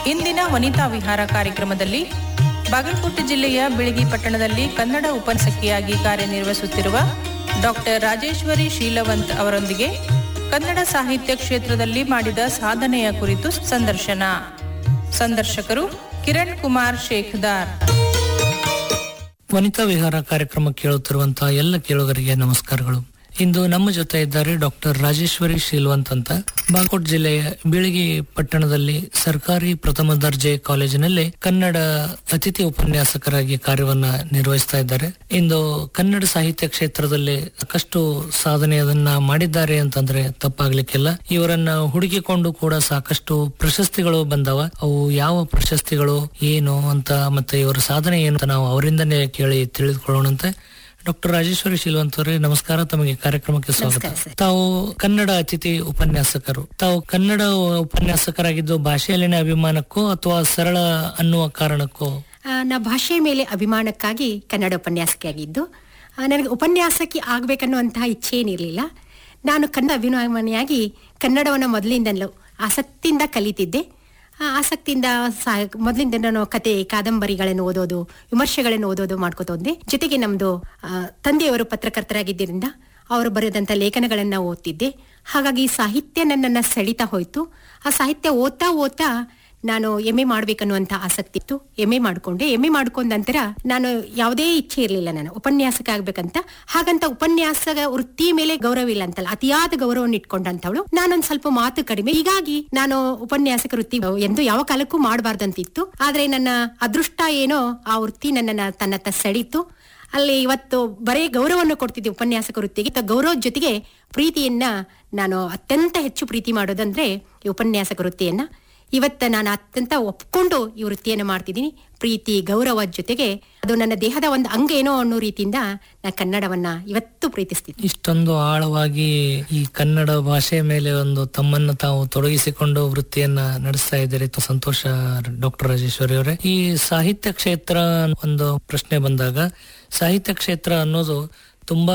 ಇಂದಿನ ವನಿತಾ ವಿಹಾರ ಕಾರ್ಯಕ್ರಮದಲ್ಲಿ ಬಾಗಲಕೋಟೆ ಜಿಲ್ಲೆಯ ಬಿಳಗಿ ಪಟ್ಟಣದಲ್ಲಿ ಕನ್ನಡ ಉಪನ್ಯಾಸಕಿಯಾಗಿ ಕಾರ್ಯನಿರ್ವಹಿಸುತ್ತಿರುವ ಡಾಕ್ಟರ್ ರಾಜೇಶ್ವರಿ ಶೀಲವಂತ್ ಅವರೊಂದಿಗೆ ಕನ್ನಡ ಸಾಹಿತ್ಯ ಕ್ಷೇತ್ರದಲ್ಲಿ ಮಾಡಿದ ಸಾಧನೆಯ ಕುರಿತು ಸಂದರ್ಶನ ಸಂದರ್ಶಕರು ಕಿರಣ್ ಕುಮಾರ್ ಶೇಖ್ದಾರ್ ವನಿತಾ ವಿಹಾರ ಕಾರ್ಯಕ್ರಮ ಕೇಳುತ್ತಿರುವಂತಹ ಎಲ್ಲ ಕೇಳುಗರಿಗೆ ನಮಸ್ಕಾರಗಳು ಇಂದು ನಮ್ಮ ಜೊತೆ ಇದ್ದಾರೆ ಡಾಕ್ಟರ್ ರಾಜೇಶ್ವರಿ ಶೀಲ್ವಂತ್ ಅಂತ ಬಾಗಲಕೋಟೆ ಜಿಲ್ಲೆಯ ಬೀಳಗಿ ಪಟ್ಟಣದಲ್ಲಿ ಸರ್ಕಾರಿ ಪ್ರಥಮ ದರ್ಜೆ ಕಾಲೇಜಿನಲ್ಲಿ ಕನ್ನಡ ಅತಿಥಿ ಉಪನ್ಯಾಸಕರಾಗಿ ಕಾರ್ಯವನ್ನ ನಿರ್ವಹಿಸ್ತಾ ಇದ್ದಾರೆ ಇಂದು ಕನ್ನಡ ಸಾಹಿತ್ಯ ಕ್ಷೇತ್ರದಲ್ಲಿ ಸಾಕಷ್ಟು ಸಾಧನೆಯನ್ನ ಮಾಡಿದ್ದಾರೆ ಅಂತಂದ್ರೆ ತಪ್ಪಾಗ್ಲಿಕ್ಕಿಲ್ಲ ಇವರನ್ನ ಹುಡುಕಿಕೊಂಡು ಕೂಡ ಸಾಕಷ್ಟು ಪ್ರಶಸ್ತಿಗಳು ಬಂದವ ಅವು ಯಾವ ಪ್ರಶಸ್ತಿಗಳು ಏನು ಅಂತ ಮತ್ತೆ ಇವರ ಸಾಧನೆ ಏನು ಅಂತ ನಾವು ಅವರಿಂದನೇ ಕೇಳಿ ತಿಳಿದುಕೊಳ್ಳೋಣಂತೆ ಡಾಕ್ಟರ್ ರಾಜೇಶ್ವರಿ ಶೀಲವಂತ್ ಅವರೇ ನಮಸ್ಕಾರ ತಮಗೆ ಕಾರ್ಯಕ್ರಮಕ್ಕೆ ಸ್ವಾಗತ ತಾವು ಕನ್ನಡ ಅತಿಥಿ ಉಪನ್ಯಾಸಕರು ತಾವು ಕನ್ನಡ ಉಪನ್ಯಾಸಕರಾಗಿದ್ದು ಭಾಷೆಯಲ್ಲಿನ ಅಭಿಮಾನಕ್ಕೋ ಅಥವಾ ಸರಳ ಅನ್ನುವ ಕಾರಣಕ್ಕೋ ಆ, ನಾ ಭಾಷೆ ಮೇಲೆ ಅಭಿಮಾನಕ್ಕಾಗಿ ಕನ್ನಡ ಉಪನ್ಯಾಸಕಿಯಾಗಿದ್ದು ಆ, ನನಗೆ ಉಪನ್ಯಾಸಕಿ ಆಗ್ಬೇಕನ್ನುವಂತಹ ಇಚ್ಛೆ ಏನಿರಲಿಲ್ಲ ನಾನು ಕನ್ನಡ ಅಭಿಮಾನಿಯಾಗಿ ಕನ್ನಡವನ್ನು ಮೊದಲಿಂದಲೂ ಆಸಕ್ತಿಯಿಂದ ಕಲಿತಿದ್ದೆ ಆ, ಆಸಕ್ತಿಯಿಂದ ಸಾ ಮೊದಲಿಂದ ನಾನು ಕತೆ ಕಾದಂಬರಿಗಳನ್ನು ಓದೋದು ವಿಮರ್ಶೆಗಳನ್ನು ಓದೋದು ಮಾಡ್ಕೋತ ಹೋದೆ ಜೊತೆಗೆ ನಮ್ದು ಆ, ತಂದೆಯವರು ಪತ್ರಕರ್ತರಾಗಿದ್ದರಿಂದ ಅವರು ಬರೆದಂಥ ಲೇಖನಗಳನ್ನ ಓದ್ತಿದ್ದೆ ಹಾಗಾಗಿ ಸಾಹಿತ್ಯ ನನ್ನನ್ನ ಸೆಳಿತಾ ಹೋಯ್ತು ಆ ಸಾಹಿತ್ಯ ಓದ್ತಾ ಓದ್ತಾ ನಾನು ಎಂ ಎ ಮಾಡ್ಬೇಕನ್ನುವಂತ ಆಸಕ್ತಿ ಇತ್ತು ಎಂ ಎ ಮಾಡ್ಕೊಂಡೆ ಎಂ ಎ ಮಾಡ್ಕೊಂಡ ನಂತರ ನಾನು ಯಾವುದೇ ಇಚ್ಛೆ ಇರಲಿಲ್ಲ ನಾನು ಉಪನ್ಯಾಸಕ ಆಗ್ಬೇಕಂತ ಹಾಗಂತ ಉಪನ್ಯಾಸಕ ವೃತ್ತಿ ಮೇಲೆ ಗೌರವ ಇಲ್ಲ ಅಂತಲ್ಲ ಅತಿಯಾದ ಗೌರವವನ್ನು ಇಟ್ಕೊಂಡಂತವಳು ನಾನೊಂದ್ ಸ್ವಲ್ಪ ಮಾತು ಕಡಿಮೆ ಹೀಗಾಗಿ ನಾನು ಉಪನ್ಯಾಸಕ ವೃತ್ತಿ ಎಂದು ಯಾವ ಕಾಲಕ್ಕೂ ಮಾಡಬಾರ್ದಂತಿತ್ತು ಆದ್ರೆ ನನ್ನ ಅದೃಷ್ಟ ಏನೋ ಆ ವೃತ್ತಿ ನನ್ನನ್ನ ತನ್ನತ್ತ ಸೆಳೀತು ಅಲ್ಲಿ ಇವತ್ತು ಬರೀ ಗೌರವವನ್ನು ಕೊಡ್ತಿದ್ದೆ ಉಪನ್ಯಾಸಕ ವೃತ್ತಿಗೆ ತ- ಗೌರವದ ಜೊತೆಗೆ ಪ್ರೀತಿಯನ್ನ ನಾನು ಅತ್ಯಂತ ಹೆಚ್ಚು ಪ್ರೀತಿ ಮಾಡೋದಂದ್ರೆ ಈ ಉಪನ್ಯಾಸಕ ವೃತ್ತಿಯನ್ನ ಇವತ್ತ ನಾನು ಅತ್ಯಂತ ಒಪ್ಕೊಂಡು ಈ ವೃತ್ತಿಯನ್ನು ಮಾಡ್ತಿದ್ದೀನಿ ಪ್ರೀತಿ ಗೌರವದ ಜೊತೆಗೆ ಅದು ನನ್ನ ದೇಹದ ಒಂದು ಅಂಗ ಏನೋ ಅನ್ನೋ ರೀತಿಯಿಂದ ನಾನು ಕನ್ನಡವನ್ನ ಇವತ್ತು ಪ್ರೀತಿಸ್ತೀನಿ ಇಷ್ಟೊಂದು ಆಳವಾಗಿ ಈ ಕನ್ನಡ ಭಾಷೆ ಮೇಲೆ ಒಂದು ತಮ್ಮನ್ನು ತಾವು ತೊಡಗಿಸಿಕೊಂಡು ವೃತ್ತಿಯನ್ನ ನಡೆಸ್ತಾ ಇದ್ದೀರಿ ತು- ಸಂತೋಷ ಡಾಕ್ಟರ್ ರಾಜೇಶ್ವರಿ ಅವರೇ ಈ ಸಾಹಿತ್ಯ ಕ್ಷೇತ್ರ ಒಂದು ಪ್ರಶ್ನೆ ಬಂದಾಗ ಸಾಹಿತ್ಯ ಕ್ಷೇತ್ರ ಅನ್ನೋದು ತುಂಬಾ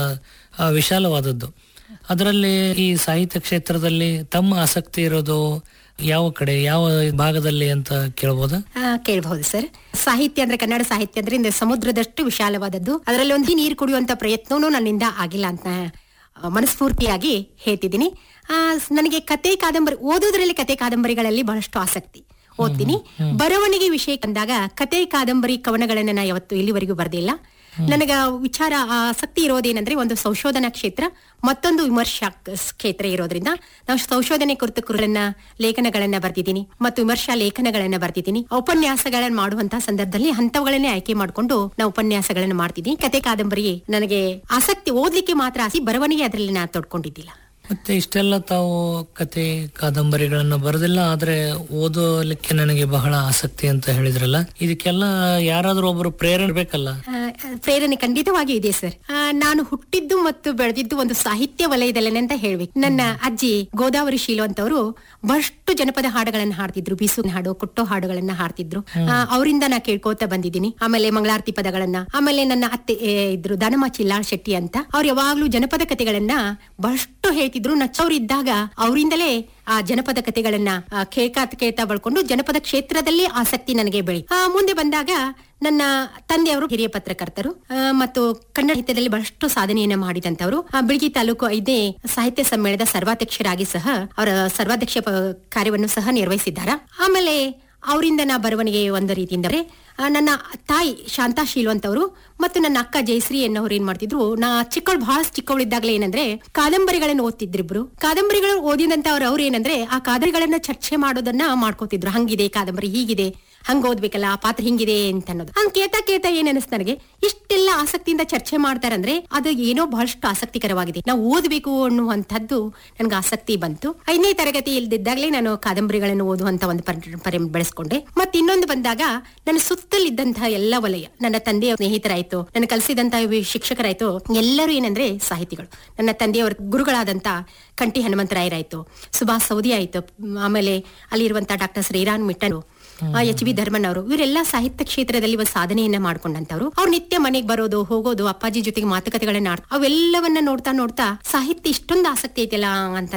ಆ, ವಿಶಾಲವಾದದ್ದು ಅದರಲ್ಲಿ ಈ ಸಾಹಿತ್ಯ ಕ್ಷೇತ್ರದಲ್ಲಿ ತಮ್ಮ ಆಸಕ್ತಿ ಇರೋದು ಯಾವ ಕಡೆ ಯಾವ ಭಾಗದಲ್ಲಿ ಅಂತ ಕೇಳ್ಬೋದಾ ಆ, ಕೇಳಬಹುದು ಸರ್ ಸಾಹಿತ್ಯ ಅಂದ್ರೆ ಕನ್ನಡ ಸಾಹಿತ್ಯ ಅಂದ್ರೆ ಇಂದು ಸಮುದ್ರದಷ್ಟು ವಿಶಾಲವಾದದ್ದು ಅದರಲ್ಲಿ ಒಂದು ನೀರು ಕುಡಿಯುವಂತ ಪ್ರಯತ್ನವೂ ನನ್ನಿಂದ ಆಗಿಲ್ಲ ಅಂತ ಆ, ಮನಸ್ಫೂರ್ತಿಯಾಗಿ ಹೇಳ್ತಿದ್ದೀನಿ ಆ, ಸ್- ನನಗೆ ಕತೆ ಕಾದಂಬರಿ ಓದೋದ್ರಲ್ಲಿ ಕತೆ ಕಾದಂಬರಿಗಳಲ್ಲಿ ಬಹಳಷ್ಟು ಆಸಕ್ತಿ ಓದ್ತೀನಿ ಬರವಣಿಗೆ ವಿಷಯ ಬಂದಾಗ ಕತೆ ಕಾದಂಬರಿ ಕವನಗಳನ್ನ ನಾ ಯಾವತ್ತು ಇಲ್ಲಿವರೆಗೂ ಬರ್ದಿಲ್ಲ ನನಗ ವಿಚಾರ ಆಸಕ್ತಿ ಇರೋದೇನಂದ್ರೆ ಒಂದು ಸಂಶೋಧನಾ ಕ್ಷೇತ್ರ ಮತ್ತೊಂದು ವಿಮರ್ಶಾ ಕ- ಕ್ಷೇತ್ರ ಇರೋದ್ರಿಂದ ನಾವು ಸಂಶೋಧನೆ ಕುರಿತು ಕುರಿಗಳನ್ನ ಲೇಖನಗಳನ್ನ ಬರ್ದಿದ್ದೀನಿ ಮತ್ತು ವಿಮರ್ಶಾ ಲೇಖನಗಳನ್ನ ಬರ್ದಿದ್ದೀನಿ ಉಪನ್ಯಾಸಗಳನ್ನ ಮಾಡುವಂತಹ ಸಂದರ್ಭದಲ್ಲಿ ಹಂತಗಳನ್ನೇ ಆಯ್ಕೆ ಮಾಡಿಕೊಂಡು ನಾವು ಉಪನ್ಯಾಸಗಳನ್ನ ಮಾಡ್ತಿದ್ದೀನಿ ಕತೆ ಕಾದಂಬರಿ ನನಗೆ ಆಸಕ್ತಿ ಓದ್ಲಿಕ್ಕೆ ಮಾತ್ರ ಆಸಿ ಬರವಣಿಗೆ ಅದರಲ್ಲಿ ನಾ ತೊಡ್ಕೊಂಡಿದ್ದಿಲ್ಲ ಮತ್ತೆ ಇಷ್ಟೆಲ್ಲ ತಾವು ಕತೆ ಕಾದಂಬರಿಗಳನ್ನ ಬರೆದಿಲ್ಲ ಆದ್ರೆ ಓದಲಿಕ್ಕೆ ನನಗೆ ಬಹಳ ಆಸಕ್ತಿ ಅಂತ ಹೇಳಿದ್ರಲ್ಲ ಇದಕ್ಕೆಲ್ಲ ಯಾರಾದ್ರೂ ಒಬ್ರು ಪ್ರೇರಣೆ ಬೇಕಲ್ಲ ಆ, ಪ್ರೇರಣೆ ಖಂಡಿತವಾಗಿ ಇದೆ ಸರ್ ಆ, ನಾನು ಹುಟ್ಟಿದ್ದು ಮತ್ತು ಬೆಳೆದಿದ್ದು ಒಂದು ಸಾಹಿತ್ಯ ವಲಯದಲ್ಲೇ ಅಂತ ಹೇಳ್ಬೇಕು ನನ್ನ ಅಜ್ಜಿ ಗೋದಾವರಿ ಶೀಲವಂತ್ ಅವರು ಬಹಳಷ್ಟು ಜನಪದ ಹಾಡುಗಳನ್ನ ಹಾಡ್ತಿದ್ರು ಬೀಸು ಹಾಡು ಕೊಟ್ಟೋ ಹಾಡುಗಳನ್ನ ಹಾಡ್ತಿದ್ರು ಆ, ಅವರಿಂದ ನಾ ಕೇಳ್ಕೋತಾ ಬಂದಿದ್ದೀನಿ ಆಮೇಲೆ ಮಂಗಳಾರತಿ ಪದಗಳನ್ನ ಆಮೇಲೆ ನನ್ನ ಅತ್ತೆ ಏ, ಇದ್ರು ದಾನಮ್ಮ ಚಿಲ್ಲಾಳ್ ಶೆಟ್ಟಿ ಅಂತ ಅವ್ರು ಯಾವಾಗ್ಲೂ ಜನಪದ ಕಥೆಗಳನ್ನ ಬಹಳಷ್ಟು ಹೇಳ್ತಿದ್ರು ನಚ್ಚವ್ರಿದ್ದಾಗ ಅವರಿಂದಲೇ ಆ ಜನಪದ ಕಥೆಗಳನ್ನ ಆ, ಕೇಳ್ತಾ ಕೇಳ್ತಾ ಬಳ್ಕೊಂಡು ಜನಪದ ಕ್ಷೇತ್ರದಲ್ಲಿ ಆಸಕ್ತಿ ನನಗೆ ಬೆಳಿ ಆ, ಮುಂದೆ ಬಂದಾಗ ನನ್ನ ತಂದೆಯವರು ಹಿರಿಯ ಪತ್ರಕರ್ತರು ಆ, ಮತ್ತು ಕನ್ನಡ ಸಾಹಿತ್ಯದಲ್ಲಿ ಬಹಳಷ್ಟು ಸಾಧನೆಯನ್ನ ಮಾಡಿದಂತವರು ಆ, ಬಿಳ್ಗಿ ತಾಲೂಕು ಐದನೇ ಸಾಹಿತ್ಯ ಸಮ್ಮೇಳನದ ಸರ್ವಾಧ್ಯಕ್ಷರಾಗಿ ಸಹ ಅವರ ಸರ್ವಾಧ್ಯಕ್ಷ ಪ- ಕಾರ್ಯವನ್ನು ಸಹ ನಿರ್ವಹಿಸಿದ್ದಾರೆ ಆಮೇಲೆ ಅವರಿಂದ ನಾ ಬರವಣಿಗೆ ಒಂದು ರೀತಿಯಿಂದ ಅಂದ್ರೆ, ಆ, ನನ್ನ ತಾಯಿ ಶಾಂತಾ ಶೀಲ್ವಂತ್ ಅವರು ಮತ್ತು ನನ್ನ ಅಕ್ಕ ಜಯಶ್ರೀ ಎನ್ನೋರು ಏನ್ ಮಾಡ್ತಿದ್ರು ನಾ ಚಿಕ್ಕವಳು ಬಹಳ ಚಿಕ್ಕವಳಿದ್ದಾಗಲೇ ಏನಂದ್ರೆ ಕಾದಂಬರಿಗಳನ್ನು ಓದ್ತಿದ್ರಿಬ್ರು ಕಾದಂಬರಿಗಳನ್ನು ಓದಿದಂತ ಅವ್ರು ಅವ್ರು ಏನಂದ್ರೆ ಆ ಕಾದಂಬರಿಗಳನ್ನ ಚರ್ಚೆ ಮಾಡೋದನ್ನ ಮಾಡ್ಕೋತಿದ್ರು ಹಂಗಿದೆ ಕಾದಂಬರಿ ಹೀಗಿದೆ ಹಂಗ ಓದ್ಬೇಕಲ್ಲ ಆ ಪಾತ್ರ ಹಿಂಗಿದೆ ಅಂತ ಅನ್ನೋದು ಹಂಗ್ ಕೇಳ್ತಾ ಕೇಳ್ತಾ ಏನ್ ಅನಿಸ್ತು ನನಗೆ ಇಷ್ಟೆಲ್ಲ ಆಸಕ್ತಿಯಿಂದ ಚರ್ಚೆ ಮಾಡ್ತಾರಂದ್ರೆ ಅದು ಏನೋ ಬಹಳಷ್ಟು ಆಸಕ್ತಿಕರವಾಗಿದೆ ನಾವು ಓದ್ಬೇಕು ಅನ್ನುವಂಥದ್ದು ನನ್ಗೆ ಆಸಕ್ತಿ ಬಂತು ಐದನೇ ತರಗತಿ ಇಲ್ದಿದ್ದಾಗಲೇ ನಾನು ಕಾದಂಬರಿಗಳನ್ನು ಓದುವಂತ ಒಂದು ಪರ- ಪರಿ ಬೆಳೆಸ್ಕೊಂಡೆ ಮತ್ತೆ ಇನ್ನೊಂದು ಬಂದಾಗ ನನ್ನ ಸುತ್ತಲಿದ್ದಂತಹ ಎಲ್ಲ ವಲಯ ನನ್ನ ತಂದೆಯ ಸ್ನೇಹಿತರಾಯ್ತು ನನ್ನ ಕಲಿಸಿದಂತಹ ವಿ- ಶಿಕ್ಷಕರಾಯ್ತು ಎಲ್ಲರೂ ಏನಂದ್ರೆ ಸಾಹಿತಿಗಳು ನನ್ನ ತಂದೆಯವರ ಗುರುಗಳಾದಂತ ಕಂಟಿ ಹನುಮಂತರಾಯರಾಯ್ತು ಸುಭಾಷ್ ಸೌದಿ ಆಯ್ತು ಆಮೇಲೆ ಅಲ್ಲಿರುವಂತ ಡಾಕ್ಟರ್ ಶ್ರೀರಾಮ್ ಮಿಟ್ಟರು ಎಚ್ ಬಿ ಧರ್ಮನ್ ಅವರು ಇವರೆಲ್ಲ ಸಾಹಿತ್ಯ ಕ್ಷೇತ್ರದಲ್ಲಿ ಒಂದು ಸಾಧನೆಯನ್ನ ಮಾಡ್ಕೊಂಡಂತವ್ರು ಅವ್ರು ನಿತ್ಯ ಮನೆಗೆ ಬರೋದು ಹೋಗೋದು ಅಪ್ಪಾಜಿ ಜೊತೆಗೆ ಮಾತುಕತೆಗಳನ್ನ ಆಡ್ ಅವೆಲ್ಲವನ್ನ ನೋಡ್ತಾ ನೋಡ್ತಾ ಸಾಹಿತ್ಯ ಇಷ್ಟೊಂದು ಆಸಕ್ತಿ ಐತಲ್ಲ ಅಂತ